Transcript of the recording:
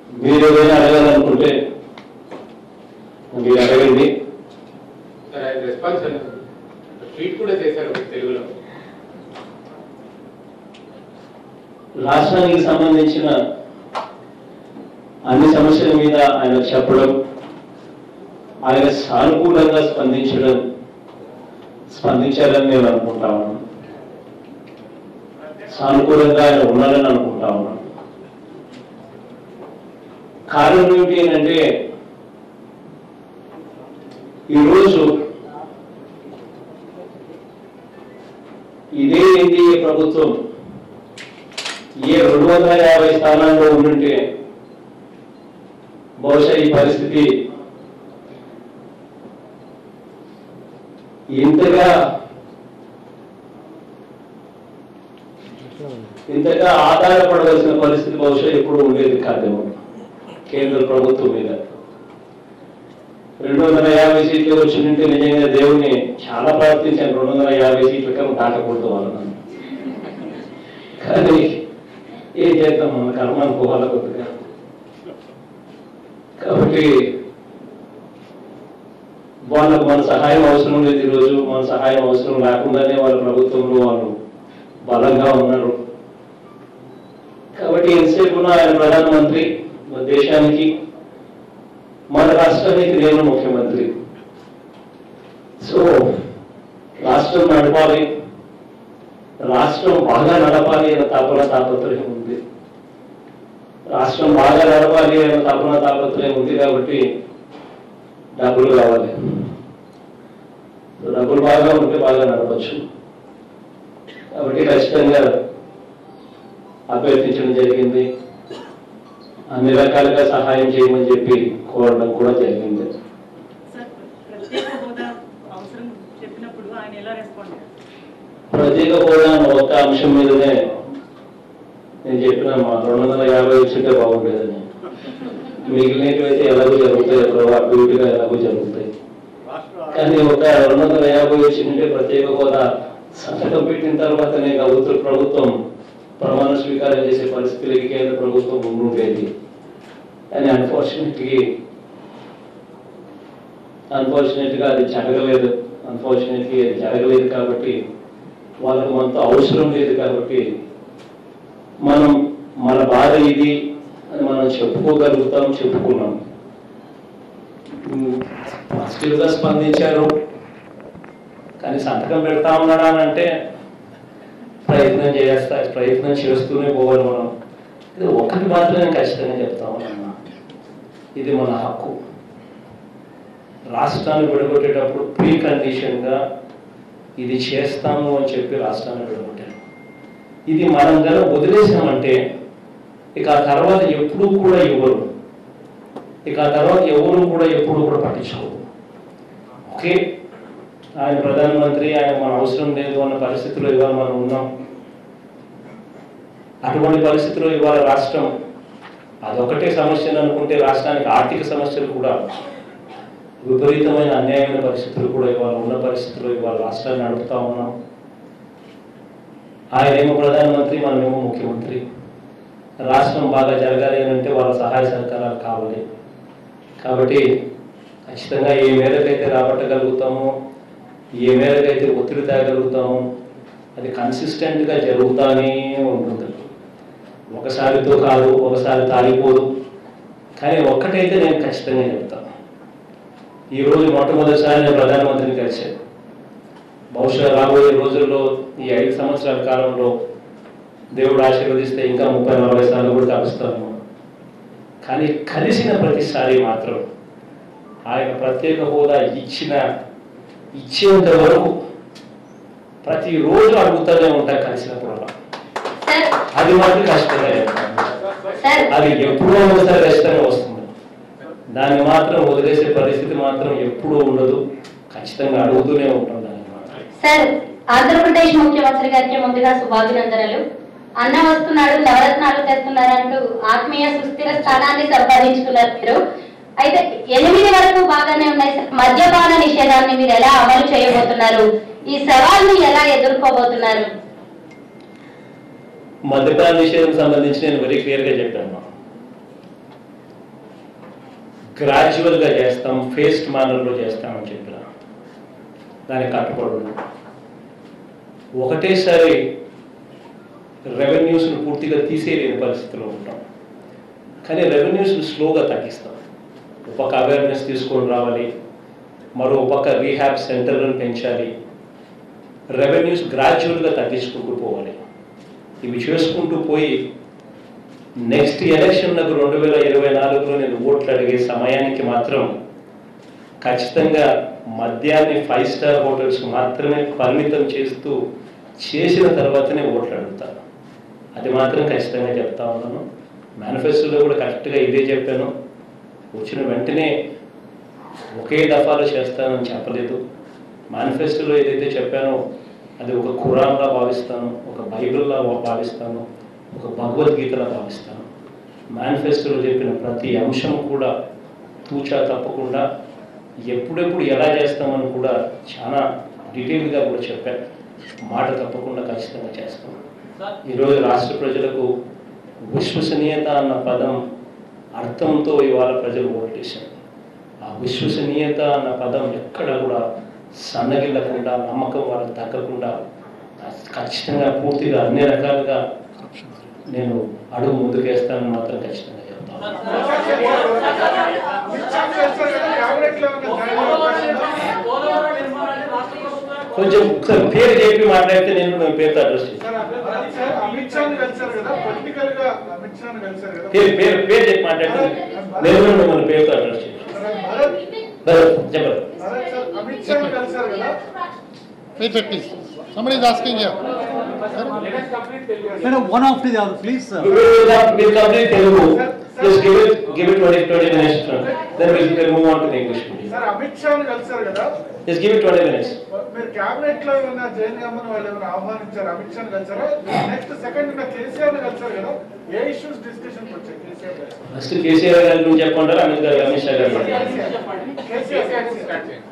మీరు ఏదైనా అడగాలనుకుంటే మీరు అడగండి సార్ ఆయన రెస్పాన్స్ ట్వీట్ కూడా చేశారు మీకు తెలుగులో రాష్ట్రానికి సంబంధించిన అన్ని సమస్యల మీద ఆయన చెప్పడం ఆయన సానుకూలంగా స్పందించడం స్పందించారని నేను అనుకుంటా ఉన్నాను సానుకూలంగా ఆయన ఉన్నారని అనుకుంటా ఉన్నాను కారణం ఏమిటి అని అంటే ఈరోజు ఇదే ఎన్డీఏ ప్రభుత్వం ఏ రెండు వందల యాభై స్థానాల్లో ఉండుంటే బహుశా ఈ పరిస్థితి ఇంతగా ఇంతగా ఆధారపడవలసిన పరిస్థితి బహుశా ఎప్పుడు ఉండేది కాదేమో కేంద్ర ప్రభుత్వం మీద రెండు వందల యాభై సీట్లు వచ్చిందంటే నిజంగా దేవుణ్ణి చాలా ప్రార్థించాను రెండు వందల యాభై సీట్ల కన్నా దాటకూడదు వాళ్ళని కానీ ఏం చేద్దాం మన కర్మ అనుకోవాలి కొద్దిగా కాబట్టి వాళ్ళకు మన సహాయం అవసరం లేదు ఈరోజు మన సహాయం అవసరం లేకుండానే వాళ్ళ ప్రభుత్వంలో వాళ్ళు బలంగా ఉన్నారు కాబట్టి ఎంతసేపు ఉన్న ఆయన ప్రధానమంత్రి మన దేశానికి మన రాష్ట్రానికి నేను ముఖ్యమంత్రి సో రాష్ట్రం నడపాలి రాష్ట్రం బాగా నడపాలి అన్న తపన తాపత్రయం ఉంది రాష్ట్రం బాగా నడపాలి అన్న తపన తాపత్రయం ఉంది కాబట్టి డబ్బులు కావాలి డబ్బులు బాగా ఉంటే బాగా నడపచ్చు కాబట్టి ఖచ్చితంగా అభ్యర్థించడం జరిగింది అన్ని రకాలుగా సహాయం చేయమని చెప్పి కోరడం కూడా జరిగింది సార్ ప్రత్యేక హోదా అవసరం చెప్పినప్పుడు ఆయన ఎలా రెస్పాండ్ అయ్యారు ప్రత్యేక హోదా అన్న ఒక్క అంశం మీదనే నేను చెప్పిన మా రెండు వందల యాభై వచ్చింటే బాగుండేదని మిగిలినవైతే ఎలాగో జరుగుతాయి ఎక్కడో అటు ఇటుగా ఎలాగో జరుగుతాయి కానీ ఒక రెండు వందల యాభై వచ్చిందంటే ప్రత్యేక హోదా సంతకం పెట్టిన తర్వాతనే ప్రభుత్వ ప్రభుత్వం ప్రమాణ స్వీకారం చేసే పరిస్థితులకి కేంద్ర ప్రభుత్వం ఉండుండేది కానీ అన్ఫార్చునేట్లీ అన్ఫార్చునేట్ గా అది జరగలేదు అన్ఫార్చునేట్లీ అది జరగలేదు కాబట్టి వాళ్ళకు మనతో అవసరం లేదు కాబట్టి మనం మన బాధ ఇది అని మనం చెప్పుకోగలుగుతాం చెప్పుకున్నాం పాజిటివ్ గా స్పందించారు కానీ సంతకం పెడతా ఉన్నాడా అని అంటే ప్రయత్నం చేస్తా ప్రయత్నం చేస్తూనే పోవాలి మనం ఇది ఒకటి మాత్రమే ఖచ్చితంగా చెప్తా ఉన్నా ఇది మన హక్కు రాష్ట్రాన్ని విడగొట్టేటప్పుడు ప్రీ కండిషన్ గా ఇది చేస్తాము అని చెప్పి రాష్ట్రాన్ని విడగొట్టారు ఇది మనం కనుక వదిలేసామంటే ఇక ఆ తర్వాత ఎప్పుడూ కూడా ఇవ్వరు ఇక ఆ తర్వాత ఎవరు కూడా ఎప్పుడు కూడా పట్టించుకోరు ఓకే ఆయన ప్రధానమంత్రి ఆయన మన అవసరం లేదు అన్న పరిస్థితిలో ఇవాళ మనం ఉన్నాం అటువంటి పరిస్థితిలో ఇవాళ రాష్ట్రం అదొకటే సమస్యను అనుకుంటే రాష్ట్రానికి ఆర్థిక సమస్యలు కూడా విపరీతమైన అన్యాయమైన పరిస్థితులు కూడా ఇవాళ ఉన్న పరిస్థితుల్లో ఇవాళ రాష్ట్రాన్ని నడుపుతా ఉన్నాం ఆయనేమో ప్రధానమంత్రి మనమేమో ముఖ్యమంత్రి రాష్ట్రం బాగా జరగాలి అని అంటే వాళ్ళ సహాయ సహకారాలు కావాలి కాబట్టి ఖచ్చితంగా ఏ మేరకైతే రాబట్టగలుగుతామో ఏ మేరకైతే ఒత్తిడి తేగలుగుతామో అది కన్సిస్టెంట్గా జరుగుతానే ఉంటుంది ఒకసారితో కాదు ఒకసారి తాగిపోదు కానీ ఒక్కటైతే నేను ఖచ్చితంగా చెప్తాను ఈరోజు మొట్టమొదటిసారి నేను ప్రధానమంత్రిని కలిశాను బహుశా రాబోయే రోజుల్లో ఈ ఐదు సంవత్సరాల కాలంలో దేవుడు ఆశీర్వదిస్తే ఇంకా ముప్పై నలభై సార్లు కూడా కలుస్తాను కానీ కలిసిన ప్రతిసారి మాత్రం ఆయన ప్రత్యేక హోదా ఇచ్చిన ఇచ్చేంత వరకు ప్రతిరోజు అడుగుతూనే ఉంటా కలిసినప్పుడు సార్ అది మాత్రం ఖచ్చితంగా చెప్తాను. సార్ అది ఎప్పుడో ఒకసారి ఖచ్చితంగా వస్తుంది దాన్ని మాత్రం వదిలేసే పరిస్థితి మాత్రం ఎప్పుడూ ఉండదు ఖచ్చితంగా అడుగుతూనే ఉంటాం దాన్ని మాత్రం సార్ ఆంధ్రప్రదేశ్ ముఖ్యమంత్రి గారికి ముందుగా శుభాభినందనలు అన్న వస్తున్నాడు నవరత్నాలు తెస్తున్నారంటూ ఆత్మీయ సుస్థిర స్థానాన్ని సంపాదించుకున్నారు మీరు అయితే ఎనిమిది వరకు బాగానే ఉన్నాయి సార్. మద్యపాన నిషేధాన్ని మీరు ఎలా అమలు చేయబోతున్నారు ఈ సవాల్ని ఎలా ఎదుర్కోబోతున్నారు మద్యపాన నిషేధం సంబంధించి నేను వెరీ క్లియర్గా చెప్పాను గ్రాడ్యువల్గా చేస్తాం ఫేస్డ్ మేనర్లో చేస్తామని చెప్పిన దానికి కట్టుబడి ఉన్నాం ఒకటేసారి రెవెన్యూస్ను పూర్తిగా తీసేయలేని పరిస్థితిలో ఉంటాం కానీ రెవెన్యూస్ను స్లోగా తగ్గిస్తాం ఒక పక్క అవేర్నెస్ తీసుకొని రావాలి మరో పక్క రీహాబ్ సెంటర్లను పెంచాలి రెవెన్యూస్ గ్రాడ్యువల్గా తగ్గించుకుంటూ పోవాలి ఇవి చేసుకుంటూ పోయి నెక్స్ట్ ఎలక్షన్ నాకు రెండు వేల ఇరవై నాలుగులో నేను ఓట్లు అడిగే సమయానికి మాత్రం ఖచ్చితంగా మద్యాన్ని ఫైవ్ స్టార్ హోటల్స్ మాత్రమే పరిమితం చేస్తూ చేసిన తర్వాతనే ఓట్లు అడుగుతాను అది మాత్రం ఖచ్చితంగా చెప్తా ఉన్నాను మేనిఫెస్టోలో కూడా కరెక్ట్గా ఇదే చెప్పాను వచ్చిన వెంటనే ఒకే దఫాలో చేస్తానని చెప్పలేదు మేనిఫెస్టోలో ఏదైతే చెప్పానో అది ఒక ఖురాన్లా భావిస్తాను ఒక బైబిల్లా భావిస్తాను ఒక భగవద్గీతలా భావిస్తాను మేనిఫెస్టోలో చెప్పిన ప్రతి అంశం కూడా తూచా తప్పకుండా ఎప్పుడెప్పుడు ఎలా చేస్తామని కూడా చాలా డీటెయిల్గా కూడా చెప్పాను మాట తప్పకుండా ఖచ్చితంగా చేస్తాం ఈరోజు రాష్ట్ర ప్రజలకు విశ్వసనీయత అన్న పదం అర్థంతో ఇవాళ ప్రజలు ఓటేశారు ఆ విశ్వసనీయత అన్న పదం ఎక్కడ కూడా సన్నగిల్లకుండా నమ్మకం వాళ్ళకి తగ్గకుండా ఖచ్చితంగా పూర్తిగా అన్ని రకాలుగా నేను అడుగు ముందుకేస్తానని మాత్రం ఖచ్చితంగా చెప్తాను కొంచెం ఒకసారి పేరు చెప్పి మాట్లాడితే నేను నేను పేరుతో అడ్రస్ చేస్తాను అమిత్ షాని కలిసారు కదా పొలిటికల్ గా అమిత్ షాని కలిసారు కదా పేరు పేరు పేరు చెప్పి మాట్లాడితే నేను కూడా మిమ్మల్ని పేరుతో అడ్రస్ చేస్తాను భరత్ భరత్, చెప్పండి భరత్ సార్ అమిత్ షాని కలిసారు కదా Wait, wait, please. Somebody is asking here. Let us complete Telugu. Madam, one after the other, please. sir. We will have, we'll complete Telugu. Just give it, give it 20, 20 minutes. Then we'll, we'll move on to the English medium. Sir Amit షాని కలిసారు కదా Just give it 20 minutes. మీరు cabinet లో ఏమైనా జైన్ గమ్మన్ వాళ్ళు ఏమైనా ఆహ్వానించారు అమిత్ షాని కలిసారా నెక్స్ట్ సెకండ్ ఉన్న కేసీఆర్ ని కలిసారు కదా ఏ ఇష్యూస్ డిస్కషన్ వచ్చాయి కేసీఆర్ గారు ఫస్ట్ కేసీఆర్ గారి గురించి చెప్పంటారా అమిత్ గారు అమిత్ షా గారు కేసీఆర్ కేసీఆర్ నుంచి స్టార్ట్ చేయండి